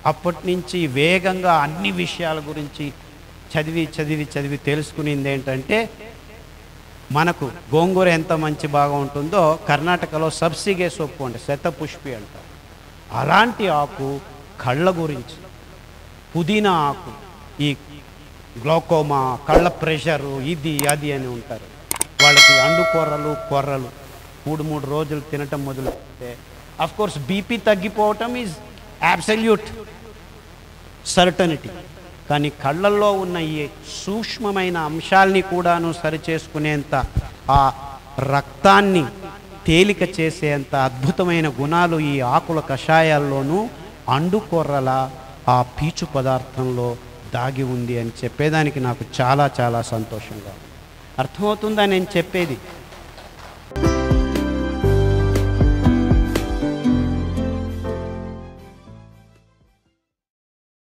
అప్పటి నుంచి వేగంగా అన్ని విషయాల గురించి చదివి చదివి చదివి తెలుసుకునింది ఏంటంటే మనకు గోంగూర ఎంత మంచి బాగా ఉంటుందో కర్ణాటకలో సబ్సిగే సొప్పు అంటే శతపుష్పి అంటారు అలాంటి ఆకు కళ్ళ గురించి పుదీనా ఆకు ఈ గ్లోకోమా కళ్ళ ప్రెషరు ఇది అది అని ఉంటారు వాళ్ళకి అండు కొర్రలు కొర్రలు మూడు మూడు రోజులు తినటం మొదలు పెడితే అఫ్ కోర్స్ బీపీ తగ్గిపోవటం ఈజ్ అబ్సల్యూట్ సర్టనిటీ కానీ కళ్ళల్లో ఉన్న ఈ సూక్ష్మమైన అంశాల్ని కూడాను సరిచేసుకునేంత ఆ రక్తాన్ని తేలిక చేసేంత అద్భుతమైన గుణాలు ఈ ఆకుల కషాయాల్లోనూ అండుకొర్రల ఆ పీచు పదార్థంలో దాగి ఉంది అని చెప్పేదానికి నాకు చాలా చాలా సంతోషంగా ఉంది. అర్థమవుతుందా నేను చెప్పేది